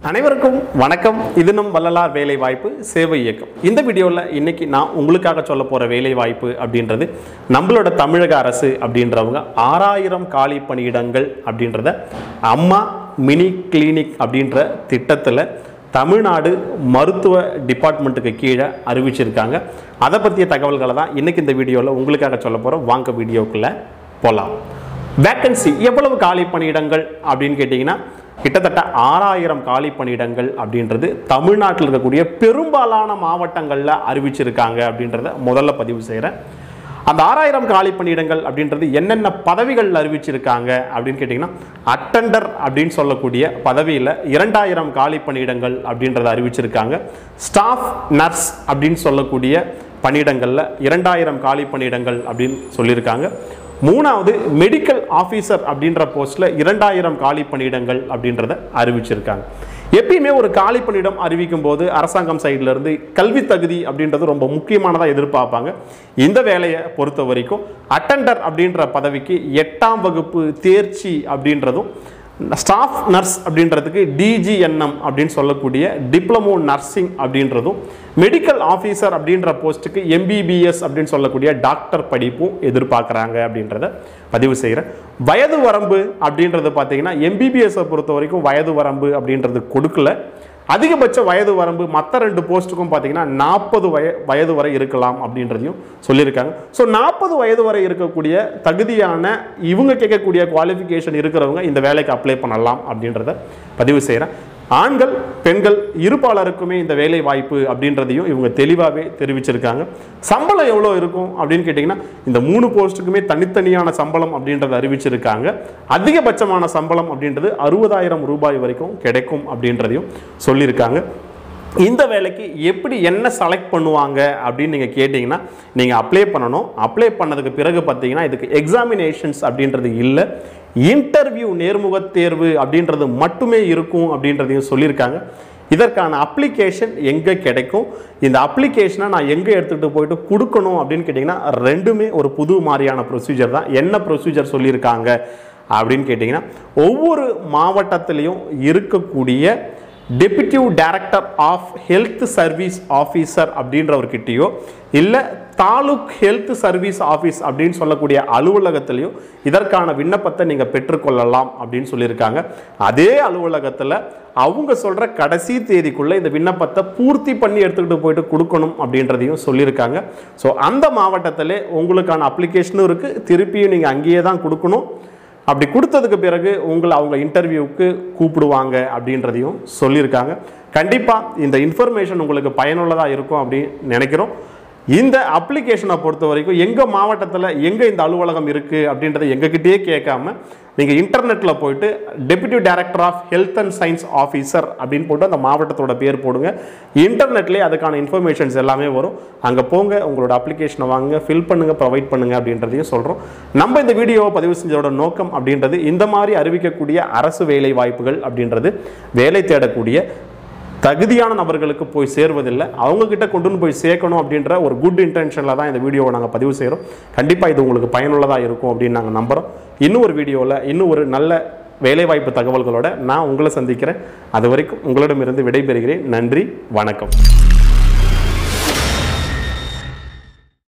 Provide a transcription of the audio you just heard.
அனைவருக்கும் வணக்கம் இது நம் வள்ளலார் வேலை வாய்ப்பு சேவை இயக்கம் இந்த வீடியோவில் இன்னைக்கு நான் உங்களுக்காக சொல்ல போகிற வேலை வாய்ப்பு அப்படின்றது நம்மளோட தமிழக அரசு அப்படின்றவங்க ஆறாயிரம் காலி பணியிடங்கள் அப்படின்றத அம்மா மினி கிளினிக் அப்படின்ற திட்டத்தில் தமிழ்நாடு மருத்துவ டிபார்ட்மெண்ட்டுக்கு கீழே அறிவிச்சிருக்காங்க அதை பற்றிய தகவல்களை தான் இன்னைக்கு இந்த வீடியோவில் உங்களுக்காக சொல்ல போகிறோம் வாங்க வீடியோக்குள்ளே போகலாம் வேக்கன்சி எவ்வளவு காலி பணியிடங்கள் அப்படின்னு கேட்டிங்கன்னா கிட்டத்தட்ட ஆறாயிரம் காலி பணியிடங்கள் அப்படின்றது தமிழ்நாட்டில் இருக்கக்கூடிய பெரும்பாலான மாவட்டங்களில் அறிவிச்சிருக்காங்க அப்படின்றத முதல்ல பதிவு செய்கிறேன் அந்த ஆறாயிரம் காலி பணியிடங்கள் அப்படின்றது என்னென்ன பதவிகள் அறிவிச்சிருக்காங்க அப்படின்னு கேட்டிங்கன்னா அட்டண்டர் அப்படின்னு சொல்லக்கூடிய பதவியில் இரண்டாயிரம் காலி பணியிடங்கள் அப்படின்றத அறிவிச்சிருக்காங்க ஸ்டாஃப் நர்ஸ் அப்படின்னு சொல்லக்கூடிய பணியிடங்களில் இரண்டாயிரம் காலி பணியிடங்கள் அப்படின்னு சொல்லியிருக்காங்க மூணாவது மெடிக்கல் ஆஃபீஸர் அப்படின்ற போஸ்ட்டில் இரண்டாயிரம் காலி பணியிடங்கள் அப்படின்றத அறிவிச்சிருக்காங்க எப்பயுமே ஒரு காலி பணியிடம் அறிவிக்கும் போது அரசாங்கம் சைடுல இருந்து கல்வி தகுதி அப்படின்றது ரொம்ப முக்கியமானதாக எதிர்பார்ப்பாங்க இந்த வேலையை பொறுத்த வரைக்கும் அட்டண்டர் அப்படின்ற பதவிக்கு எட்டாம் வகுப்பு தேர்ச்சி அப்படின்றதும் ஸ்டாஃப் நர்ஸ் அப்படின்றதுக்கு டிஜிஎன்எம் அப்படின்னு சொல்லக்கூடிய டிப்ளமோ நர்சிங் அப்படின்றதும் மெடிக்கல் ஆஃபீஸர் அப்படின்ற போஸ்ட்டுக்கு எம்பிபிஎஸ் அப்படின்னு சொல்லக்கூடிய டாக்டர் படிப்பும் எதிர்பார்க்குறாங்க அப்படின்றத பதிவு செய்கிறேன் வயது வரம்பு அப்படின்றது பார்த்தீங்கன்னா எம்பிபிஎஸ்ஸை பொறுத்த வரைக்கும் வயது வரம்பு அப்படின்றது கொடுக்கல அதிகபட்ச வயது வரம்பு மற்ற ரெண்டு போஸ்ட்டுக்கும் பார்த்தீங்கன்னா நாற்பது வய வயது வரை இருக்கலாம் அப்படின்றதையும் சொல்லியிருக்காங்க ஸோ நாற்பது வயது வரை இருக்கக்கூடிய தகுதியான இவங்க கேட்கக்கூடிய குவாலிஃபிகேஷன் இருக்கிறவங்க இந்த வேலைக்கு அப்ளை பண்ணலாம் அப்படின்றத பதிவு செய்கிறேன் ஆண்கள் பெண்கள் இருப்பாளருக்குமே இந்த வேலை வாய்ப்பு அப்படின்றதையும் இவங்க தெளிவாகவே தெரிவிச்சிருக்காங்க சம்பளம் எவ்வளோ இருக்கும் அப்படின்னு கேட்டிங்கன்னா இந்த மூணு போஸ்ட்டுக்குமே தனித்தனியான சம்பளம் அப்படின்றத அறிவிச்சிருக்காங்க அதிகபட்சமான சம்பளம் அப்படின்றது அறுபதாயிரம் ரூபாய் வரைக்கும் கிடைக்கும் அப்படின்றதையும் சொல்லியிருக்காங்க இந்த வேலைக்கு எப்படி என்ன செலக்ட் பண்ணுவாங்க அப்படின்னு நீங்கள் கேட்டிங்கன்னா நீங்கள் அப்ளை பண்ணணும் அப்ளை பண்ணதுக்கு பிறகு பார்த்தீங்கன்னா இதுக்கு எக்ஸாமினேஷன்ஸ் அப்படின்றது இல்லை இன்டர்வியூ நேர்முக தேர்வு அப்படின்றது மட்டுமே இருக்கும் அப்படின்றதையும் சொல்லியிருக்காங்க இதற்கான அப்ளிகேஷன் எங்கே கிடைக்கும் இந்த அப்ளிகேஷனை நான் எங்கே எடுத்துகிட்டு போயிட்டு கொடுக்கணும் அப்படின்னு கேட்டிங்கன்னா ரெண்டுமே ஒரு புது மாதிரியான ப்ரொசீஜர் தான் என்ன ப்ரொசீஜர் சொல்லியிருக்காங்க அப்படின்னு கேட்டிங்கன்னா ஒவ்வொரு மாவட்டத்திலையும் இருக்கக்கூடிய deputy director of health service officer அப்படின்றவர்கிட்டயோ இல்லை தாலுக் ஹெல்த் சர்வீஸ் ஆஃபீஸ் அப்படின்னு சொல்லக்கூடிய அலுவலகத்திலையோ இதற்கான விண்ணப்பத்தை நீங்கள் பெற்றுக்கொள்ளலாம் அப்படின்னு சொல்லியிருக்காங்க அதே அலுவலகத்தில் அவங்க சொல்கிற கடைசி தேதிக்குள்ளே இந்த விண்ணப்பத்தை பூர்த்தி பண்ணி எடுத்துக்கிட்டு போயிட்டு கொடுக்கணும் அப்படின்றதையும் சொல்லியிருக்காங்க ஸோ அந்த மாவட்டத்திலே உங்களுக்கான அப்ளிகேஷனும் இருக்குது திருப்பியும் நீங்கள் அங்கேயே தான் கொடுக்கணும் அப்படி கொடுத்ததுக்கு பிறகு உங்களை அவங்க இன்டர்வியூவுக்கு கூப்பிடுவாங்க அப்படின்றதையும் சொல்லியிருக்காங்க கண்டிப்பாக இந்த இன்ஃபர்மேஷன் உங்களுக்கு பயனுள்ளதாக இருக்கும் அப்படின்னு நினைக்கிறோம் இந்த அப்ளிகேஷனை பொறுத்த வரைக்கும் எங்கள் மாவட்டத்தில் எங்கே இந்த அலுவலகம் இருக்குது அப்படின்றத எங்ககிட்டயே கேட்காம நீங்கள் இன்டர்நெட்டில் போயிட்டு deputy director of health and science officer அப்படின்னு போட்டு அந்த மாவட்டத்தோட பேர் போடுங்க இன்டர்நெட்லேயே அதுக்கான இன்ஃபர்மேஷன்ஸ் எல்லாமே வரும் அங்கே போங்க உங்களோட அப்ளிகேஷனை வாங்க ஃபில் பண்ணுங்கள் ப்ரொவைட் பண்ணுங்கள் அப்படின்றதையும் சொல்கிறோம் நம்ம இந்த வீடியோவை பதிவு செஞ்சதோட நோக்கம் அப்படின்றது இந்த மாதிரி அறிவிக்கக்கூடிய அரசு வேலை வாய்ப்புகள் அப்படின்றது வேலை தேடக்கூடிய தகுதியான நபர்களுக்கு போய் சேர்வதில்லை அவங்க கிட்ட கொண்டு போய் சேர்க்கணும் அப்படின்ற ஒரு குட் இன்டென்ஷனில் தான் இந்த வீடியோவை நாங்கள் பதிவு செய்கிறோம் கண்டிப்பாக இது உங்களுக்கு பயனுள்ளதாக இருக்கும் அப்படின்னு நாங்கள் நம்புகிறோம் இன்னும் ஒரு வீடியோவில் இன்னும் ஒரு நல்ல வேலைவாய்ப்பு தகவல்களோட நான் உங்களை சந்திக்கிறேன் அது வரைக்கும் உங்களிடமிருந்து விடைபெறுகிறேன் நன்றி வணக்கம்